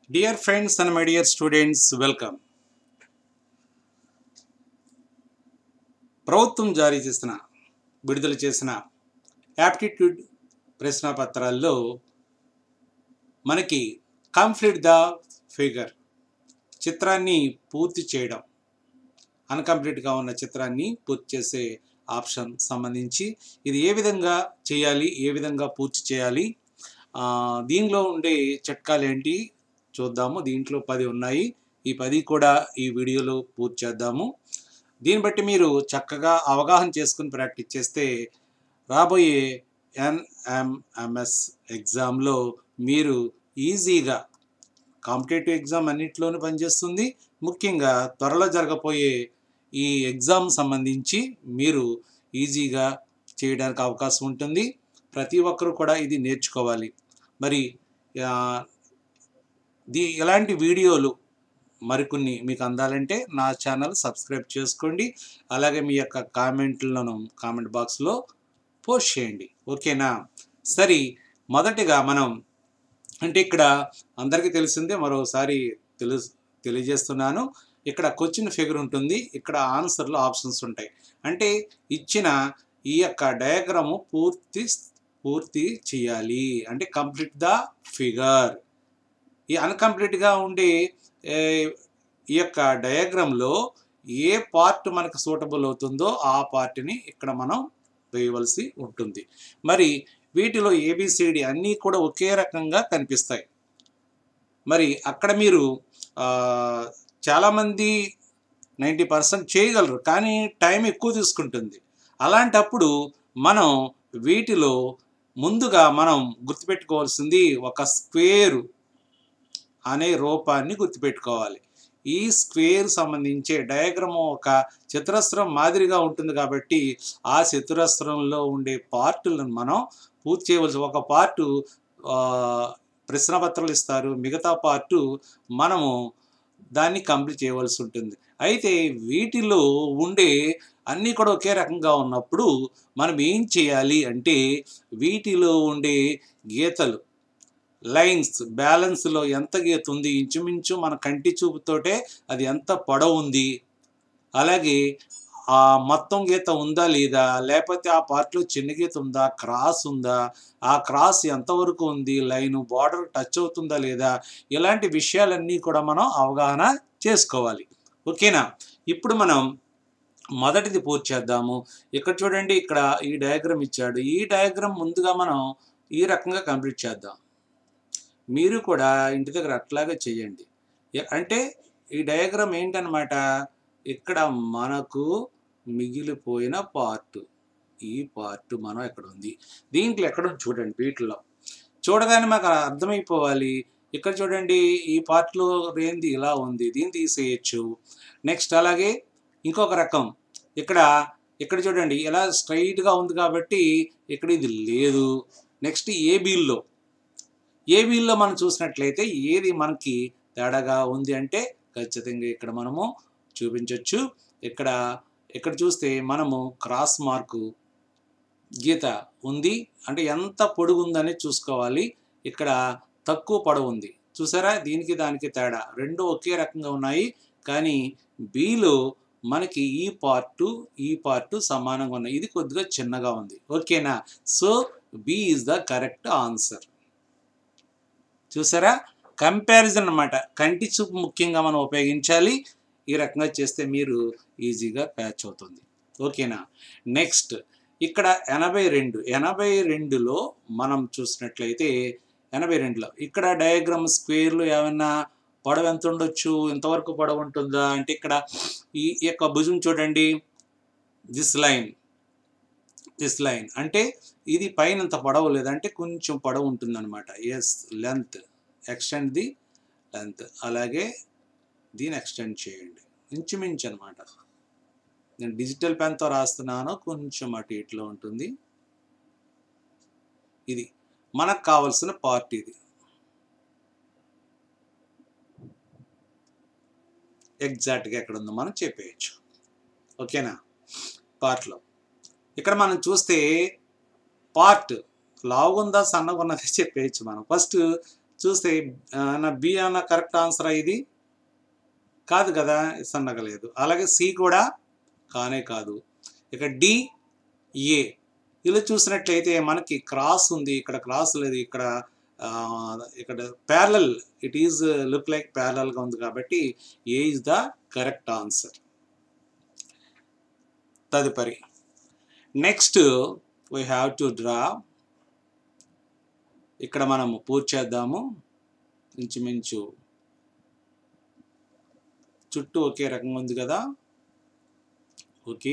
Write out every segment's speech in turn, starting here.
Dear friends and my dear students, welcome. ప్రభుత్వం జారీ చేసిన విడుదల చేసిన యాప్టిట్యూడ్ ప్రశ్నపత్రాల్లో మనకి కంప్లీట్ ద ఫిగర్ చిత్రాన్ని పూర్తి చేయడం అన్కంప్లీట్గా ఉన్న చిత్రాన్ని పూర్తి చేసే ఆప్షన్ సంబంధించి ఇది ఏ విధంగా చేయాలి ఏ విధంగా పూర్తి చేయాలి ఆ, దీనిలో ఉండే చిట్కాలు ఏంటి చూద్దాము దీంట్లో పది ఉన్నాయి ఈ పది కూడా ఈ వీడియోలో పూర్తి చేద్దాము దీన్ని బట్టి మీరు చక్కగా అవగాహన చేసుకుని ప్రాక్టీస్ చేస్తే రాబోయే ఎన్ఎంఎంఎస్ ఎగ్జామ్లో మీరు ఈజీగా కాంపిటేటివ్ ఎగ్జామ్ అన్నింటిలోనూ పనిచేస్తుంది ముఖ్యంగా త్వరలో జరగబోయే ఈ ఎగ్జామ్ సంబంధించి మీరు ఈజీగా చేయడానికి అవకాశం ఉంటుంది ప్రతి ఒక్కరూ కూడా ఇది నేర్చుకోవాలి మరి ఆ, దీ ఇలాంటి వీడియోలు మరికొన్ని మీకు అందాలంటే నా ఛానల్ సబ్స్క్రైబ్ చేసుకోండి అలాగే మీ యొక్క కామెంట్లను కామెంట్ బాక్స్లో పోస్ట్ చేయండి ఓకేనా సరే మొదటిగా మనం అంటే ఇక్కడ అందరికీ తెలిసిందే మరోసారి తెలు తెలియజేస్తున్నాను ఇక్కడ క్వశ్చన్ ఫిగర్ ఉంటుంది ఇక్కడ ఆన్సర్లో ఆప్షన్స్ ఉంటాయి అంటే ఇచ్చిన ఈ యొక్క డయాగ్రాము పూర్తి పూర్తి చేయాలి అంటే కంప్లీట్ ద ఫిగర్ ఈ అన్కంప్లీట్గా ఉండే ఏ, ఈ యొక్క డయాగ్రామ్లో ఏ పార్ట్ మనకు సూటబుల్ అవుతుందో ఆ పార్ట్ని ఇక్కడ మనం వేయవలసి ఉంటుంది మరి వీటిలో ఏబిసిడి అన్నీ కూడా ఒకే రకంగా కనిపిస్తాయి మరి అక్కడ మీరు ఆ, చాలామంది నైంటీ పర్సెంట్ చేయగలరు కానీ టైం ఎక్కువ తీసుకుంటుంది అలాంటప్పుడు మనం వీటిలో ముందుగా మనం గుర్తుపెట్టుకోవాల్సింది ఒక స్క్వేరు అనే రూపాన్ని గుర్తుపెట్టుకోవాలి ఈ స్క్వేర్ సంబంధించే డయాగ్రామ్ ఒక చతురస్రం మాదిరిగా ఉంటుంది కాబట్టి ఆ చతురస్రంలో ఉండే పార్టులను మనం పూర్తి చేయవలసి ఒక పార్టు ఆ, ప్రశ్నపత్రాలు ఇస్తారు మిగతా పార్టు మనము దాన్ని కంప్లీట్ చేయవలసి ఉంటుంది అయితే వీటిలో ఉండే అన్నీ కూడా ఒకే రకంగా ఉన్నప్పుడు మనం ఏం చేయాలి అంటే వీటిలో ఉండే గీతలు లైన్స్ బ్యాలెన్స్లో ఎంత గీత ఉంది ఇంచుమించు మన కంటి చూపుతోటే అది ఎంత పొడవు ఉంది అలాగే ఆ మొత్తం గీత ఉందా లేదా లేకపోతే ఆ పార్ట్లో చిన్న గీత ఉందా క్రాస్ ఉందా ఆ క్రాస్ ఎంతవరకు ఉంది లైన్ బార్డర్ టచ్ అవుతుందా లేదా ఇలాంటి విషయాలన్నీ కూడా మనం అవగాహన చేసుకోవాలి ఓకేనా ఇప్పుడు మనం మొదటిది పూర్తి చేద్దాము ఇక్కడ చూడండి ఇక్కడ ఈ డయాగ్రామ్ ఇచ్చాడు ఈ డయాగ్రామ్ ముందుగా మనం ఈ రకంగా కంప్లీట్ చేద్దాం మీరు కూడా ఇంటి దగ్గర అట్లాగే చేయండి ఎ- అంటే ఈ డయాగ్రామ్ ఏంటనమాట ఇక్కడ మనకు మిగిలిపోయిన పార్ట్ ఈ పార్ట్ మనం ఎక్కడ ఉంది దీంట్లో ఎక్కడ ఉంది చూడండి వీటిలో చూడగానే మాకు అర్థమైపోవాలి ఇక్కడ చూడండి ఈ పార్ట్లో ఏంది ఇలా ఉంది దీన్ని తీసేయచ్చు నెక్స్ట్ అలాగే ఇంకొక రకం ఇక్కడ ఇక్కడ చూడండి ఇలా స్ట్రైట్గా ఉంది కాబట్టి ఇక్కడ ఇది లేదు నెక్స్ట్ ఏబీల్లో ఏబీల్లో మనం చూసినట్లయితే ఏది మనకి తేడాగా ఉంది అంటే ఖచ్చితంగా ఇక్కడ మనము చూపించవచ్చు ఇక్కడ ఇక్కడ చూస్తే మనము క్రాస్ మార్కు గీత ఉంది అంటే ఎంత పొడుగు ఉందని చూసుకోవాలి ఇక్కడ తక్కువ పొడవు ఉంది చూసారా దీనికి దానికి తేడా రెండు ఒకే రకంగా ఉన్నాయి కానీ బిలో మనకి ఈ పార్టు ఈ పార్టు సమానంగా ఉన్నాయి ఇది కొద్దిగా చిన్నగా ఉంది ఓకేనా so B is the correct answer చూసారా కంపారిజన్ అన్నమాట కంటి చూపు ముఖ్యంగా మనం ఉపయోగించాలి ఈ రకంగా చేస్తే మీరు ఈజీగా ప్యాచ్ అవుతుంది ఓకేనా నెక్స్ట్ ఇక్కడ ఎనభై రెండు ఎనభై రెండులో మనం చూసినట్లయితే ఎనభై రెండులో ఇక్కడ డయాగ్రామ్ స్క్వేర్లు ఏమైనా పొడవు ఎంత ఉండొచ్చు ఎంతవరకు పొడవు ఉంటుందా అంటే ఇక్కడ ఈ ఈ యొక్క భుజం చూడండి దిస్ లైన్ దిస్ లైన్ అంటే ఇది పైన అంత పొడవు లేదంటే కొంచెం పొడవు ఉంటుందన్నమాట yes length extend the length అలాగే దీన్ని ఎక్స్టెండ్ చేయండి ఇంచుమించు అనమాట నేను డిజిటల్ పెన్తో రాస్తున్నాను కొంచెం అటు ఇట్లో ఉంటుంది ఇది మనకు కావలసిన పార్ట్ ఇది ఎగ్జాక్ట్గా ఎక్కడ ఉందో మనం చెప్పేయచ్చు ఓకేనా పార్ట్లో ఇక్కడ మనం చూస్తే పార్ట్ లావుగుందా సన్నగా ఉన్నది చెప్పేయచ్చు మనం ఫస్ట్ చూస్తే ఆ, నా బి అన్న కరెక్ట్ ఆన్సర్ ఇది కాదు కదా సన్నగలేదు అలాగే సి కూడా కానే కాదు ఇక డి ఏ ఇలా చూసినట్లయితే మనకి క్రాస్ ఉంది ఇక్కడ క్రాస్ లేదు ఇక్కడ ఆ, ఇక్కడ parallel it is look like ప్యారలల్గా ఉంది కాబట్టి A is the correct answer తదుపరి next we have to draw ఇక్కడ మనము పూర్తి చేద్దాము ఇంచుమించు చుట్టూ ఒకే రకంగా ఉంది కదా ఓకే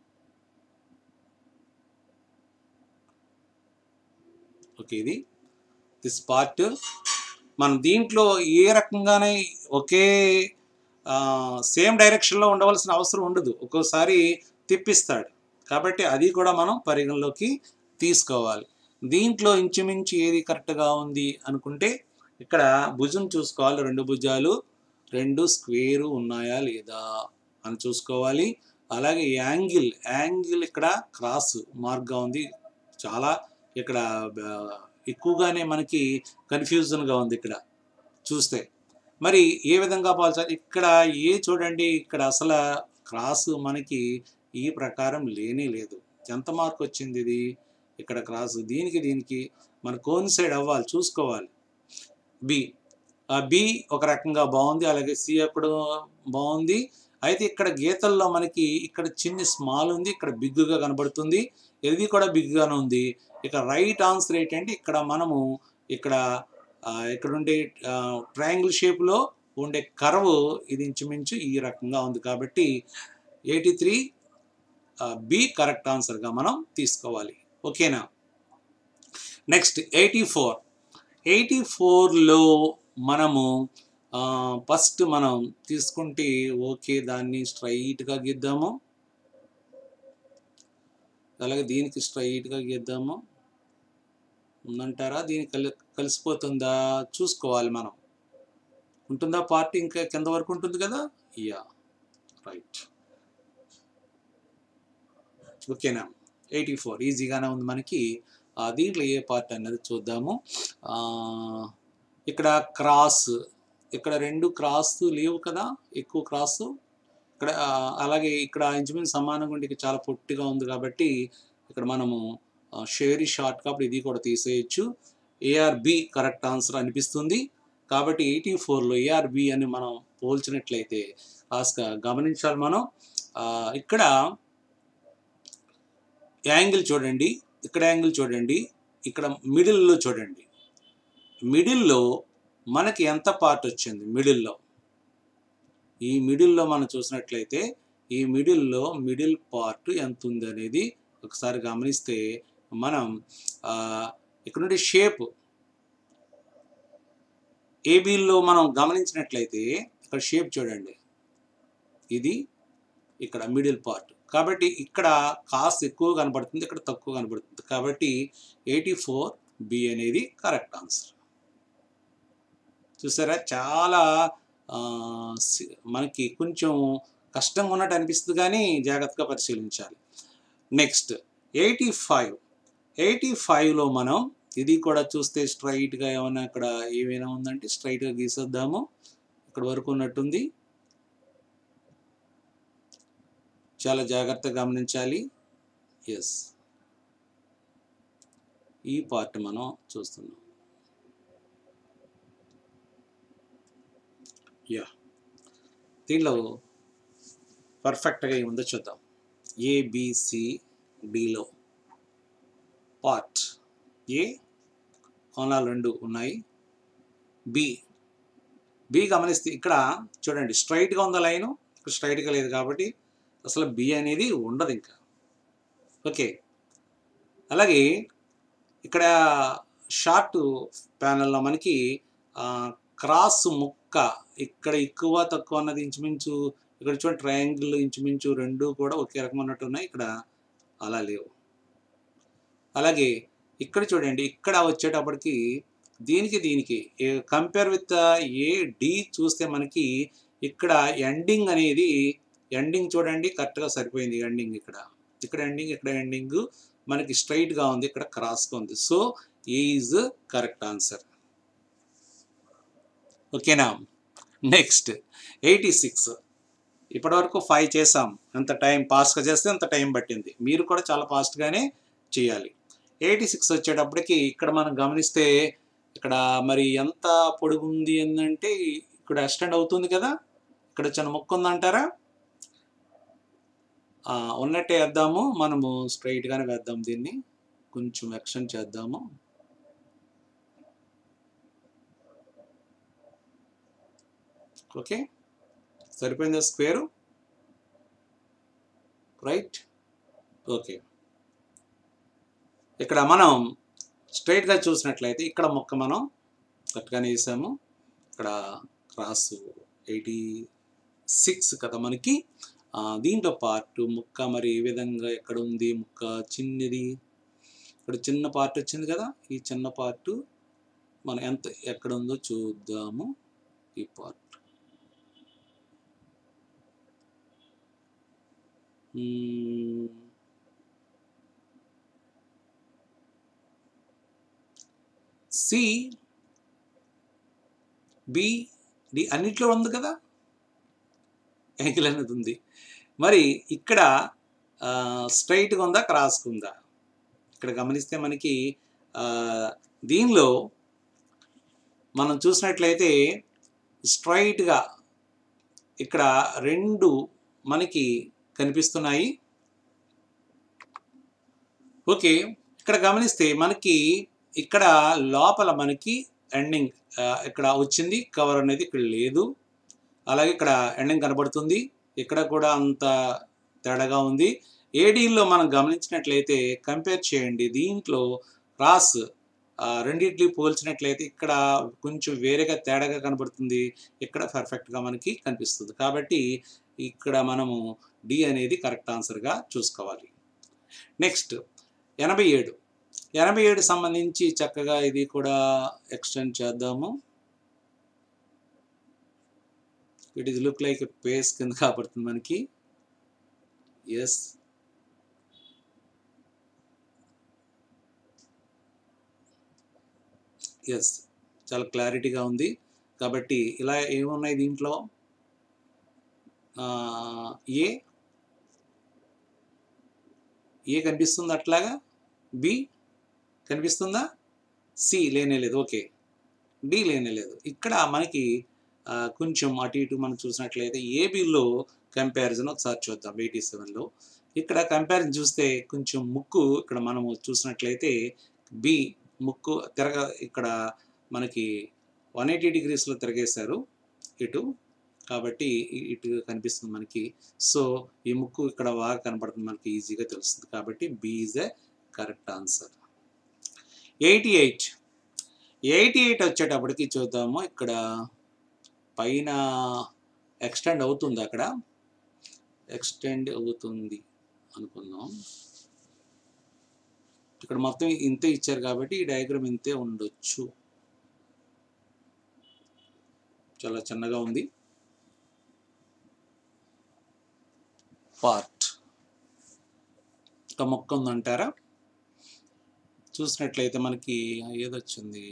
ఓకే ఇది దిస్ పార్ట్ మనం దీంట్లో ఏ రకంగానే ఒకే సేమ్ డైరెక్షన్లో ఉండవలసిన అవసరం ఉండదు ఒక్కోసారి తిప్పిస్తాడు కాబట్టి అది కూడా మనం పరిగణలోకి తీసుకోవాలి దీంట్లో ఇంచుమించు ఏది కరెక్ట్గా ఉంది అనుకుంటే ఇక్కడ భుజం చూసుకోవాలి రెండు భుజాలు రెండు స్క్వేరు ఉన్నాయా లేదా అని చూసుకోవాలి అలాగే యాంగిల్ యాంగిల్ ఇక్కడ క్రాస్ మార్క్గా ఉంది చాలా ఇక్కడ ఆ, ఎక్కువగానే మనకి కన్ఫ్యూజన్గా ఉంది ఇక్కడ చూస్తే మరి ఏ విధంగా పోల్చాలి ఇక్కడ ఏ చూడండి ఇక్కడ అసలు క్రాస్ మనకి ఈ ప్రకారం లేనే లేదు ఎంత మార్క్ వచ్చింది ఇది ఇక్కడ క్రాస్ దీనికి దీనికి మన కోన్సైడ్ అవ్వాలి చూసుకోవాలి బి ఆ బి ఒక రకంగా బాగుంది అలాగే సి అప్పుడు బాగుంది అయితే ఇక్కడ గీతల్లో మనకి ఇక్కడ చిన్న స్మాల్ ఉంది ఇక్కడ బిగ్గుగా కనబడుతుంది ఇది కూడా బిగ్గానే ఉంది ఇక రైట్ ఆన్సర్ ఏంటంటే ఇక్కడ మనము ఇక్కడ ఆ, ఇక్కడ ఉండే ట్రయాంగిల్ షేప్లో ఉండే కర్వ్ ఇది ఇంచుమించు ఈ రకంగా ఉంది కాబట్టి ఎయిటీ త్రీ బి కరెక్ట్ ఆన్సర్గా మనం తీసుకోవాలి ఓకేనా నెక్స్ట్ ఎయిటీ ఫోర్ ఎయిటీ ఫోర్లో మనము ఫస్ట్ మనం తీసుకుంటే ఓకే దాన్ని స్ట్రైట్గా గీద్దాము అలాగే దీనికి స్ట్రైట్గా గీద్దాము ఉందంటారా దీనికి కలి కలిసిపోతుందా చూసుకోవాలి మనం ఉంటుందా పార్టీ ఇంకా కింద వరకు ఉంటుంది కదా యా రైట్ ఓకేనా ఎయిటీ ఫోర్ ఈజీగానే ఉంది మనకి ఆ, దీంట్లో ఏ పార్ట్ అన్నది చూద్దాము ఆ, ఇక్కడ క్రాస్ ఇక్కడ రెండు క్రాస్ లేవు కదా ఎక్కువ క్రాస్ ఇక్కడ ఆ, అలాగే ఇక్కడ ఇంచుమించు సమానంగా ఉండి ఇక్కడ చాలా పొట్టిగా ఉంది కాబట్టి ఇక్కడ మనము షేరీ షార్ట్ కాబట్టి ఇది కూడా తీసేయచ్చు ఏఆర్బి కరెక్ట్ ఆన్సర్ అనిపిస్తుంది కాబట్టి ఎయిటీ ఫోర్లో ఏఆర్బి అని మనం పోల్చినట్లయితే కాస్త గమనించాలి మనం ఆ, ఇక్కడ యాంగిల్ చూడండి ఇక్కడ యాంగిల్ చూడండి ఇక్కడ మిడిల్లో చూడండి మిడిల్లో మనకి ఎంత పార్ట్ వచ్చింది మిడిల్లో ఈ మిడిల్లో మనం చూసినట్లయితే ఈ మిడిల్లో మిడిల్ పార్ట్ ఎంత ఉంది అనేది ఒకసారి గమనిస్తే మనం ఆ, ఇక్కడ నుండి షేప్ ఏబీల్లో మనం గమనించినట్లయితే ఇక్కడ షేప్ చూడండి ఇది ఇక్కడ మిడిల్ పార్ట్ కాబట్టి ఇక్కడ కాస్ట్ ఎక్కువ కనబడుతుంది ఇక్కడ తక్కువ కనబడుతుంది కాబట్టి ఎయిటీ ఫోర్ బి అనేది కరెక్ట్ ఆన్సర్ చూసారా చాలా ఆ, సి- మనకి కొంచెం కష్టంగా ఉన్నట్టు అనిపిస్తుంది కానీ జాగ్రత్తగా పరిశీలించాలి నెక్స్ట్ ఎయిటీ ఫైవ్ ఎయిటీ ఫైవ్లో మనం ఇది కూడా చూస్తే స్ట్రైట్గా ఏమైనా ఇక్కడ ఏమైనా ఉందంటే స్ట్రైట్గా గీసేద్దాము ఇక్కడ వరకు ఉన్నట్టుంది చాలా జాగ్రత్తగా గమనించాలి ఎస్ ఈ పార్ట్ మనం చూస్తున్నాం యా దీనిలో పర్ఫెక్ట్గా ఏముందో చూద్దాం ఏబిసి డిలో పార్ట్ ఏ కోణాలు రెండు ఉన్నాయి బి బి గమనిస్తే ఇక్కడ చూడండి స్ట్రైట్గా ఉందా లైను ఇక్కడ స్ట్రైట్గా లేదు కాబట్టి అసలు బి అనేది ఉండదు ఇంకా ఓకే అలాగే ఇక్కడ షార్ట్ ప్యానల్లో మనకి ఆ, క్రాస్ ముక్క ఇక్కడ ఎక్కువ తక్కువ అన్నది ఇంచుమించు ఇక్కడ చూడండి ట్రయాంగిల్ ఇంచుమించు రెండు కూడా ఒకే రకం ఉన్నట్టు ఉన్నాయి ఇక్కడ అలా లేవు అలాగే ఇక్కడ చూడండి ఇక్కడ వచ్చేటప్పటికి దీనికి దీనికి కంపేర్ విత్ ఏ డి చూస్తే మనకి ఇక్కడ ఎండింగ్ అనేది ఎండింగ్ చూడండి కరెక్ట్గా సరిపోయింది ఎండింగ్ ఇక్కడ ఇక్కడ ఎండింగ్ ఇక్కడ ఎండింగ్ మనకి స్ట్రైట్గా ఉంది ఇక్కడ క్రాస్గా ఉంది సో ఈజ్ కరెక్ట్ ఆన్సర్ ఓకేనా నెక్స్ట్ ఎయిటీ సిక్స్ ఇప్పటివరకు ఫైవ్ చేసాం అంత టైం ఫాస్ట్గా చేస్తే అంత టైం పట్టింది మీరు కూడా చాలా ఫాస్ట్గానే చేయాలి ఎయిటీ సిక్స్ వచ్చేటప్పటికి ఇక్కడ మనం గమనిస్తే ఇక్కడ మరి ఎంత పొడుగు ఉంది ఏంటంటే ఇక్కడ ఎక్స్టెండ్ అవుతుంది కదా ఇక్కడ చిన్న మొక్క ఉందంటారా ఆ, ఉన్నట్టే వేద్దాము మనము స్ట్రైట్గానే వేద్దాం దీన్ని కొంచెం ఎక్స్టెండ్ చేద్దాము ఓకే సరిపోయిందా స్క్వేరు రైట్ ఓకే ఇక్కడ మనం స్ట్రైట్గా చూసినట్లయితే ఇక్కడ మొక్క మనం కరెక్ట్గానే వేసాము ఇక్కడ క్రాస్ ఎయిటీ సిక్స్ కదా మనకి ఆ, దీంట్లో పార్ట్ ముక్క మరి ఏ విధంగా ఎక్కడ ఉంది ముక్క చిన్నది ఇక్కడ చిన్న పార్ట్ వచ్చింది కదా ఈ చిన్న పార్ట్ మనం ఎంత ఎక్కడ ఉందో చూద్దాము ఈ పార్ట్ మ్మ్. సి బి డి అన్నిట్లో ఉంది కదా యాంగిల్ అనేది ఉంది మరి ఇక్కడ స్ట్రైట్గా ఉందా క్రాస్గా ఉందా ఇక్కడ గమనిస్తే మనకి ఆ, దీనిలో మనం చూసినట్లయితే స్ట్రైట్గా ఇక్కడ రెండు మనకి కనిపిస్తున్నాయి ఓకే ఇక్కడ గమనిస్తే మనకి ఇక్కడ లోపల మనకి ఎండింగ్ ఇక్కడ వచ్చింది కవర్ అనేది ఇక్కడ లేదు అలాగే ఇక్కడ ఎండింగ్ కనబడుతుంది ఇక్కడ కూడా అంత తేడాగా ఉంది ఏడీల్లో మనం గమనించినట్లయితే కంపేర్ చేయండి దీంట్లో క్రాస్ ఆ, రెండిట్లు పోల్చినట్లయితే ఇక్కడ కొంచెం వేరేగా తేడాగా కనబడుతుంది ఇక్కడ పర్ఫెక్ట్గా మనకి కనిపిస్తుంది కాబట్టి ఇక్కడ మనము డి అనేది కరెక్ట్ ఆన్సర్గా చూసుకోవాలి నెక్స్ట్ ఎనభై ఏడు ఎనభై ఏడు సంబంధించి చక్కగా ఇది కూడా ఎక్స్టెండ్ చేద్దాము it is look like pace కింద కాబడుతుంది మనకి ఎస్ ఎస్ చాలా క్లారిటీగా ఉంది కాబట్టి ఇలా ఏమున్నాయి దీంట్లో ఆ, ఏ ఏ కనిపిస్తుంది అట్లాగా బి కనిపిస్తుందా సి లేనేలేదు ఓకే డి లేనేలేదు ఇక్కడ మనకి ఆ, కొంచెం అటు ఇటు మనం చూసినట్లయితే ఏబిలో కంపారిజన్ ఒకసారి చూద్దాం ఎయిటీ సెవెన్లో ఇక్కడ కంపారిజన్ చూస్తే కొంచెం ముక్కు ఇక్కడ మనము చూసినట్లయితే బి ముక్కు తిరగ ఇక్కడ మనకి వన్ ఎయిటీ డిగ్రీస్లో తిరగేశారు ఇటు కాబట్టి ఇ- ఇటు కనిపిస్తుంది మనకి సో ఈ ముక్కు ఇక్కడ బాగా కనపడుతుంది మనకి ఈజీగా తెలుస్తుంది కాబట్టి B is A correct answer eighty eight eighty eight వచ్చేటప్పటికి చూద్దాము ఇక్కడ పైన ఎక్స్టెండ్ అవుతుంది అక్కడ ఎక్స్టెండ్ అవుతుంది అనుకుందాం ఇక్కడ మొత్తం ఇంతే ఇచ్చారు కాబట్టి ఈ డయాగ్రామ్ ఇంతే ఉండొచ్చు చాలా చిన్నగా ఉంది పార్ట్ ఒక మొక్క ఉందంటారా చూసినట్లయితే మనకి ఏదొచ్చింది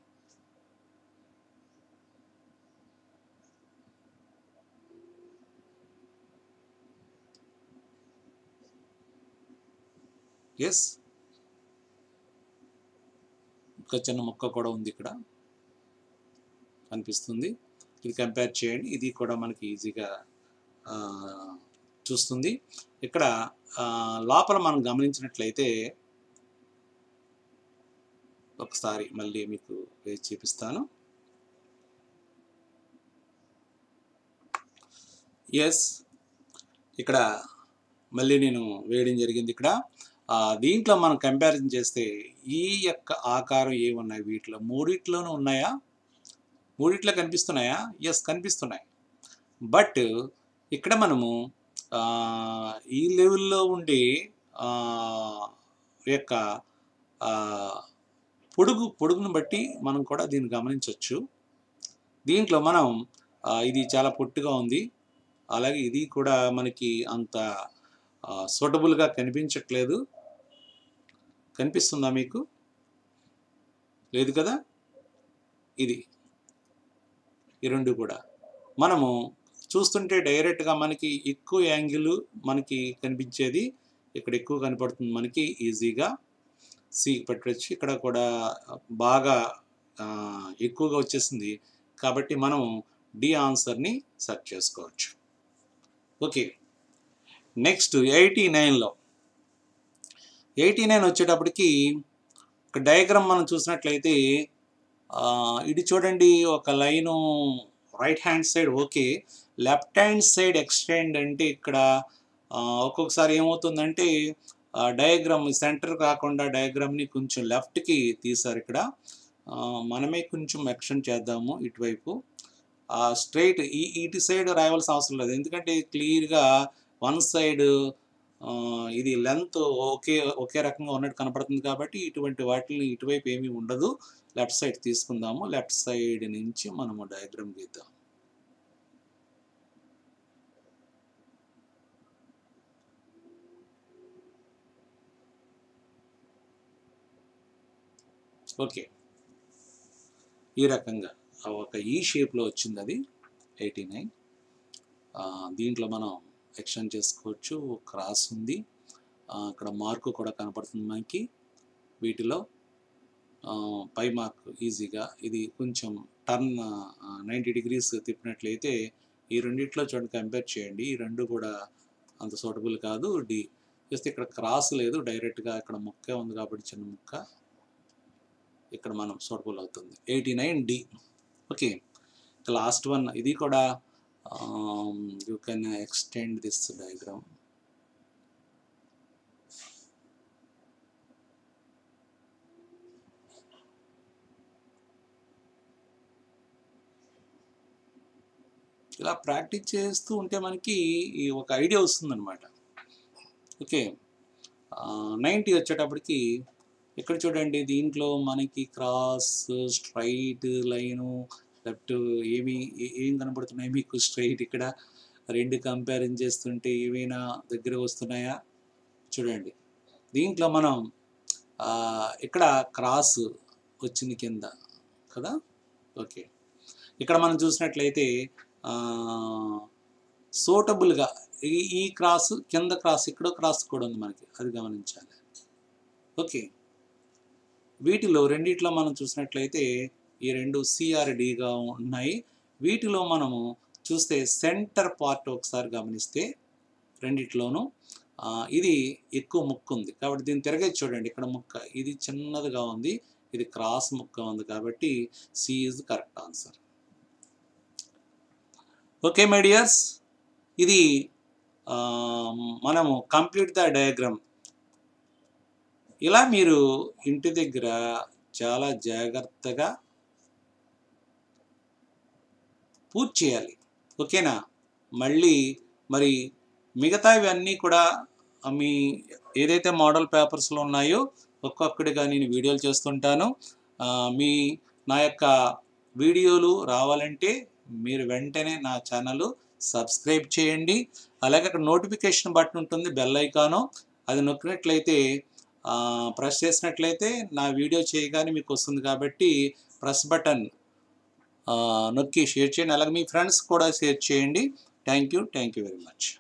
ఎస్ ఒక చిన్న మొక్క కూడా ఉంది ఇక్కడ కనిపిస్తుంది ఇది కంపేర్ చేయండి ఇది కూడా మనకి ఈజీగా ఆ, చూస్తుంది ఇక్కడ ఆ, లోపల మనం గమనించినట్లయితే ఒకసారి మళ్ళీ మీకు వేసి చూపిస్తాను ఎస్ ఇక్కడ మళ్ళీ నేను వేయడం జరిగింది ఇక్కడ ఆ, దీంట్లో మనం కంపారిజన్ చేస్తే ఈ యొక్క ఆకారం ఏమున్నాయి వీటిలో మూడిట్లోనూ ఉన్నాయా మూడిట్లో కనిపిస్తున్నాయా ఎస్ కనిపిస్తున్నాయి బట్ ఇక్కడ మనము ఆ, ఈ లెవెల్లో ఉండే ఆ, యొక్క ఆ, పొడుగు పొడుగును బట్టి మనం కూడా దీన్ని గమనించవచ్చు దీంట్లో మనం ఆ, ఇది చాలా పొట్టుగా ఉంది అలాగే ఇది కూడా మనకి అంత సూటబుల్గా కనిపించట్లేదు కనిపిస్తుందా మీకు లేదు కదా ఇది ఈ రెండు కూడా మనము చూస్తుంటే డైరెక్ట్గా మనకి ఎక్కువ యాంగిల్ మనకి కనిపించేది ఇక్కడ ఎక్కువ కనపడుతుంది మనకి ఈజీగా సి పెట్టవచ్చు ఇక్కడ కూడా బాగా ఆ, ఎక్కువగా వచ్చేసింది కాబట్టి మనం డి ఆన్సర్ని సెర్చ్ చేసుకోవచ్చు ఓకే నెక్స్ట్ ఎయిటీ నైన్లో ఎయిటీ నైన్ వచ్చేటప్పటికి ఒక డయాగ్రామ్ మనం చూసినట్లయితే ఆ, ఇది చూడండి ఒక line right hand side okay left hand side extend అంటే ఇక్కడ ఆ, ఒక్కొక్కసారి ఏమవుతుందంటే డయాగ్రామ్ సెంటర్ కాకుండా డయాగ్రామ్ని కొంచెం లెఫ్ట్కి తీశారు ఇక్కడ ఆ, మనమే కొంచెం ఎక్స్టెండ్ చేద్దాము ఇటువైపు స్ట్రైట్ ఈ ఇటు సైడ్ రాయవలసిన అవసరం లేదు ఎందుకంటే క్లియర్గా వన్ సైడ్ ఇది లెంత్ ఒకే ఒకే రకంగా ఉన్నట్టు కనపడుతుంది కాబట్టి ఇటువంటి వాటిని ఇటువైపు ఏమీ ఉండదు లెఫ్ట్ సైడ్ తీసుకుందాము లెఫ్ట్ సైడ్ నుంచి మనము డయాగ్రామ్ గీద్దాం ఓకే ఈ రకంగా ఆ ఒక ఈ షేప్లో వచ్చింది అది ఎయిటీ నైన్ దీంట్లో మనం ఎక్స్టెండ్ చేసుకోవచ్చు క్రాస్ ఉంది ఆ, అక్కడ మార్కు కూడా కనపడుతుంది మనకి వీటిలో ఆ, పై మార్క్ ఈజీగా ఇది కొంచెం టర్న్ నైంటీ డిగ్రీస్ తిప్పినట్లయితే ఈ రెండిట్లో చూడండి కంపేర్ చేయండి ఈ రెండు కూడా అంత సూటబుల్ కాదు డి జస్ట్ ఇక్కడ క్రాస్ లేదు డైరెక్ట్గా ఇక్కడ ముక్క ఉంది కాబట్టి చిన్న ముక్క ఇక్కడ మనం సూటబుల్ అవుతుంది eighty nine D okay last one ఇది కూడా you can extend this diagram ఇలా ప్రాక్టీస్ చేస్తూ ఉంటే మనకి ఈ ఒక ఐడియా వస్తుందన్నమాట ఓకే నైంటీ వచ్చేటప్పటికి ఇక్కడ చూడండి దీంట్లో మనకి క్రాస్ స్ట్రైట్ లైను లెఫ్ట్ ఏమి ఏ- ఏం కనపడుతున్నాయి మీకు స్ట్రైట్ ఇక్కడ రెండు కంపారిజన్ చేస్తుంటే ఏమైనా దగ్గర వస్తున్నాయా చూడండి దీంట్లో మనం ఆ, ఇక్కడ క్రాస్ వచ్చింది కింద కదా ఓకే ఇక్కడ మనం చూసినట్లయితే సూటబుల్గా ఈ ఈ క్రాస్ కింద క్రాస్ ఇక్కడ క్రాస్ కూడా ఉంది మనకి అది గమనించాలి ఓకే వీటిలో రెండిట్లో మనం చూసినట్లయితే ఈ రెండు సిఆర్డిగా ఉన్నాయి వీటిలో మనము చూస్తే సెంటర్ పార్ట్ ఒకసారి గమనిస్తే రెండిట్లోనూ ఆ, ఇది ఎక్కువ ముక్క ఉంది కాబట్టి దీన్ని తిరగేది చూడండి ఇక్కడ ముక్క ఇది చిన్నదిగా ఉంది ఇది క్రాస్ ముక్క ఉంది కాబట్టి C is correct answer okay my dears ఇది ఆ, మనము కంప్లీట్ ద డయాగ్రామ్ ఇలా మీరు ఇంటి దగ్గర చాలా జాగ్రత్తగా పూర్తి చేయాలి ఓకేనా మళ్ళీ మరి మిగతావి అన్నీ కూడా ఆ, మీ ఏదైతే మోడల్ పేపర్స్లో ఉన్నాయో ఒక్కొక్కటిగా నేను వీడియోలు చేస్తుంటాను ఆ, మీ నా యొక్క వీడియోలు రావాలంటే మీరు వెంటనే నా ఛానల్ సబ్స్క్రైబ్ చేయండి అలాగే అక్కడ నోటిఫికేషన్ బటన్ ఉంటుంది బెల్ ఐకాను అది నొక్కినట్లయితే ఆ, ప్రెస్ చేసినట్లయితే నా వీడియో చేయగానే మీకు వస్తుంది కాబట్టి ప్రెస్ బటన్ ఆ, నొక్కి షేర్ చేయండి అలాగే మీ ఫ్రెండ్స్ కూడా షేర్ చేయండి thank you thank you very much